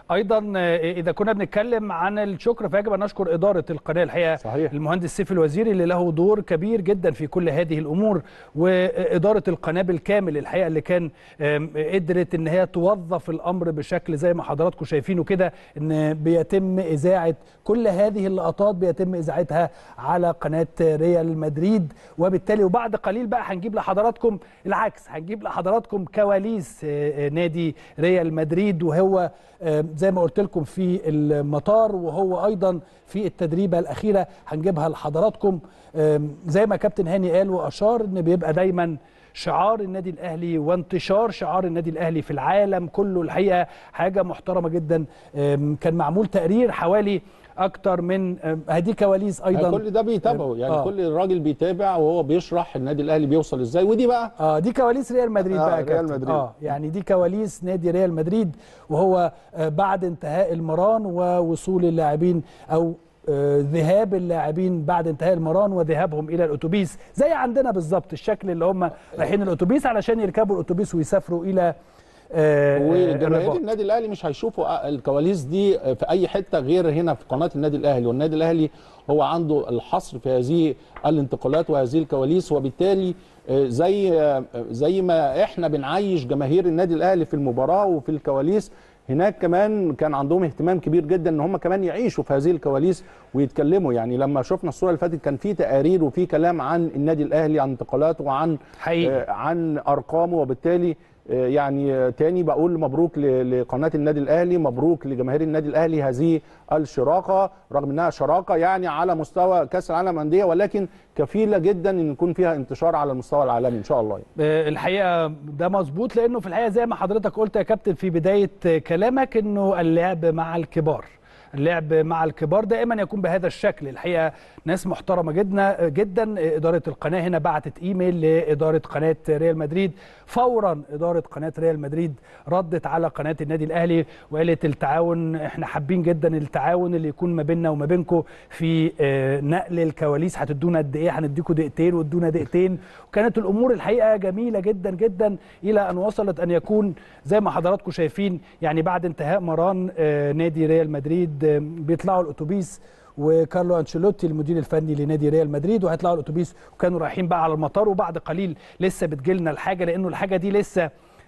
ايضا اذا كنا بنتكلم عن الشكر فيجب ان نشكر اداره القناه الحقيقه صحيح. المهندس سيف الوزيري اللي له دور كبير جدا في كل هذه الامور واداره القناه بالكامل الحقيقه اللي كان آم، قدرت ان هي توظف الامر بشكل زي ما حضراتكم شايفينه كده ان بيتم اذاعه كل هذه اللقطات بيتم اذاعتها على قناه ريال مدريد وبالتالي وبعد قليل بقى هنجيب لحضراتكم العكس هنجيب لحضراتكم كواليس آه، آه، نادي ريال مدريد وهو آه، زي ما قلت لكم في المطار وهو ايضا في التدريبه الاخيره هنجيبها لحضراتكم آم، زي ما كابتن هاني قال واشار ان بيبقى دايما شعار النادي الاهلي وانتشار شعار النادي الاهلي في العالم كله الحقيقه حاجه محترمه جدا آم، كان معمول تقرير حوالي اكتر من آم، هدي كواليس ايضا كل ده بيتابعه يعني آه. كل راجل بيتابع وهو بيشرح النادي الاهلي بيوصل ازاي ودي بقى اه دي كواليس ريال مدريد آه، بقى يا ريال كابتن. مدريد. اه يعني دي كواليس نادي ريال مدريد وهو آه بعد انتهاء المران ووصول اللاعبين او آه ذهاب اللاعبين بعد انتهاء المران وذهابهم الى الاتوبيس زي عندنا بالظبط الشكل اللي هم رايحين الاتوبيس علشان يركبوا الاتوبيس ويسافروا الى آه، آه، وجماهير الرباط. النادي الاهلي مش هيشوفوا الكواليس دي في اي حته غير هنا في قناه النادي الاهلي والنادي الاهلي هو عنده الحصر في هذه الانتقالات وهذه الكواليس وبالتالي آه، زي آه، زي ما احنا بنعيش جماهير النادي الاهلي في المباراه وفي الكواليس هناك كمان كان عندهم اهتمام كبير جدا ان هم كمان يعيشوا في هذه الكواليس ويتكلموا يعني لما شفنا الصوره اللي فاتت كان في تقارير وفي كلام عن النادي الاهلي عن انتقالاته وعن حقيقي. آه، عن ارقامه وبالتالي آه، يعني آه، تاني بقول مبروك ل- لقناه النادي الاهلي مبروك لجماهير النادي الاهلي هذه الشراكه رغم انها شراكه يعني على مستوى كاس العالم انديه ولكن كفيله جدا ان يكون فيها انتشار على المستوى العالمي ان شاء الله يعني. آه، الحقيقه ده مظبوط لانه في الحقيقه زي ما حضرتك قلت يا كابتن في بدايه آه، كلامك انه اللعب مع الكبار اللعب مع الكبار دائما يكون بهذا الشكل الحقيقه ناس محترمه جدا جدا اداره القناه هنا بعتت ايميل لاداره قناه ريال مدريد فورا اداره قناه ريال مدريد ردت على قناه النادي الاهلي وقالت التعاون احنا حابين جدا التعاون اللي يكون ما بيننا وما بينكم في آه، نقل الكواليس هتدونا قد ايه هنديكم دقيقتين وادونا دقيقتين وكانت الامور الحقيقه جميله جدا جدا الى ان وصلت ان يكون زي ما حضراتكم شايفين يعني بعد انتهاء مران آه، نادي ريال مدريد آه، بيطلعوا الاتوبيس وكارلو انشيلوتي المدير الفني لنادي ريال مدريد وهيطلعوا الاتوبيس وكانوا رايحين بقى على المطار وبعد قليل لسه بتجيلنا الحاجه لانه الحاجه دي لسه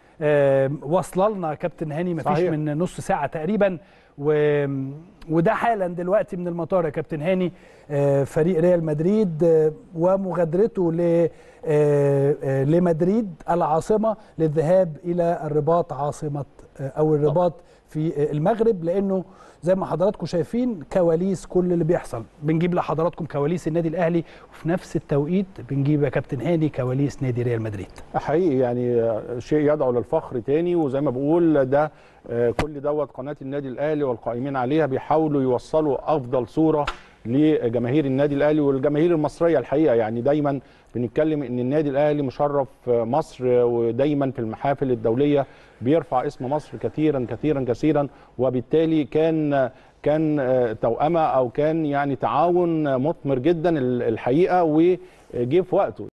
آه، واصله لنا يا كابتن هاني مفيش صحيح. من نص ساعه تقريبا و... وده حالا دلوقتي من المطار يا كابتن هاني آه، فريق ريال مدريد آه، ومغادرته ل آه، آه، لمدريد العاصمه للذهاب الى الرباط عاصمه آه، او الرباط في آه، المغرب لانه زي ما حضراتكم شايفين كواليس كل اللي بيحصل بنجيب لحضراتكم كواليس النادي الاهلي وفي نفس التوقيت بنجيب يا كابتن هاني كواليس نادي ريال مدريد حقيقي يعني آه، شيء يدعو للفخر تاني وزي ما بقول ده آه، كل دوت قناه النادي الاهلي والقائمين عليها بيحاودوا يوصلوا افضل صوره لجماهير النادي الاهلي والجماهير المصريه الحقيقه يعني دايما بنتكلم ان النادي الاهلي مشرف آه، مصر ودايما في المحافل الدوليه بيرفع اسم مصر كثيرا كثيرا كثيرا وبالتالي كان كان آه، توأمة او كان يعني تعاون مثمر جدا الحقيقه وجه في وقته